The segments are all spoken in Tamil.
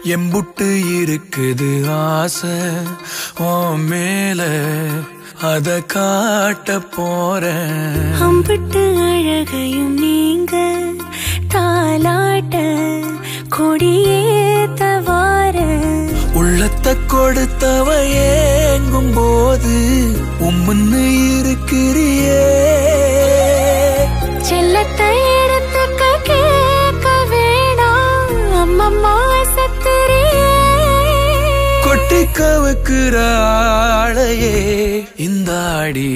எம்புட்டு இருக்குது ஆசை ஓ மேல அத காட்ட போறேன் அம்பிட்டு அழகையும் நீங்க தாலாட்ட கொடியேத்த வார உள்ளத்தை கொடுத்தவ ஏங்கும் போது உம்முன்னு இருக்கிறியே செல்லத்தை எடுத்துக்க கேட்க வேணாம் அம்மம்மா சத்துரியே கொட்டி கவுக்குற ஆளையே இந்த ஆடி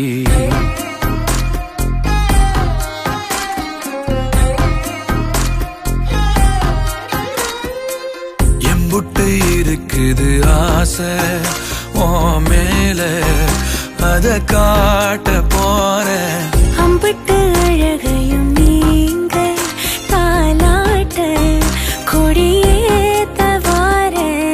எம்புட்டு இருக்குது ஆசை ஓ மேல அத காட்ட போறேன் அம்பிட்டு அழகையும் நீங்க தாலாட்ட கொடியேத்த வார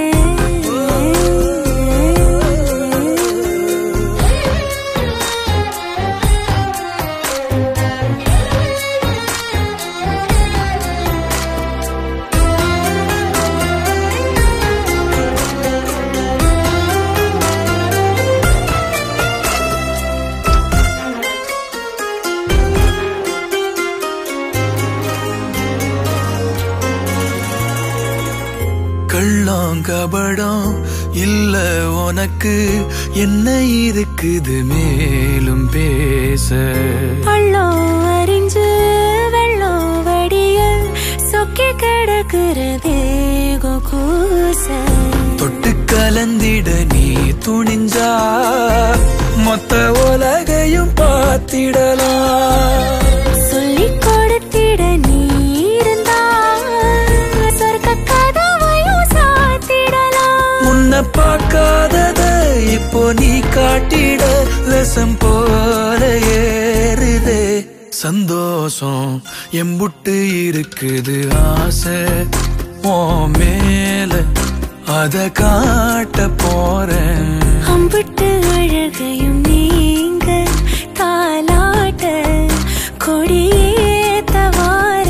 கள்ளம் கபடம் இல்ல உனக்கு என்ன இருக்குது மேலும் பேச பள்ளம் அறிஞ்சு வெள்ளம் வடிய சொக்கி கிடக்குறதே கூச தொட்டு கலந்திட நீ துணிஞ்சா மொத்த உலகையும் பார்த்திடலாம் சொல்லிக் கொடுத்திட நீ இருந்தா சொர்க்க கதவையும் சாத்திடலாம் உன்னை பார்க்காதத இப்போ நீ காட்டிட லசம் போல ஏறுதே சந்தோஷம் எம்புட்டு இருக்குது ஆசை ஓ மேல அத காட்ட போறேன் அம்பிட்டு அழகையும் நீங்க தாலாட்ட கொடியேத்த வார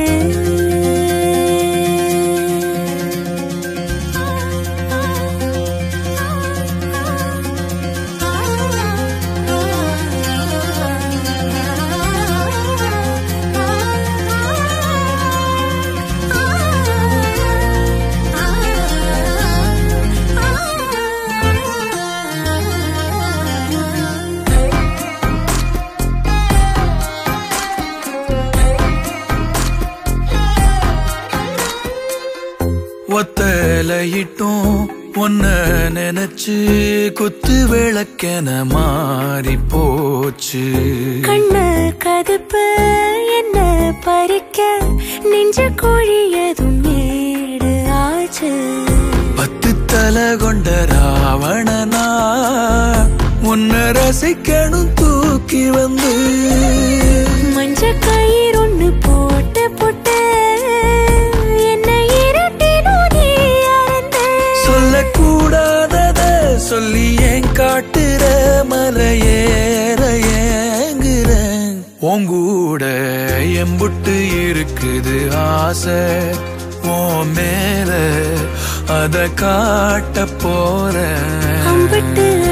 ஒத்தலையிட்டும் ஒன்ன நினைச்சு குத்து விளக்கென மாறி போச்சு கண்ண கதுப்பு என்ன பறிக்க நெஞ்ச கோழியதும் மேடு ஆச்சு பத்து தலை கொண்ட ராவணனா உன்னை ரசிக்கணும் தூக்கி வந்து மஞ்ச கயிறு ஒண்ணு போட்டு போட்டு என்ன இருட்டினும் நீ அறந்த சொல்லக்கூடாதத சொல்லி ஏன் காட்டுற மலையேற ஏங்குறேன் உங்கூட எம்புட்டு இருக்குது ஆசை ஓ மேல அத காட்ட போறேன் அம்பிட்டு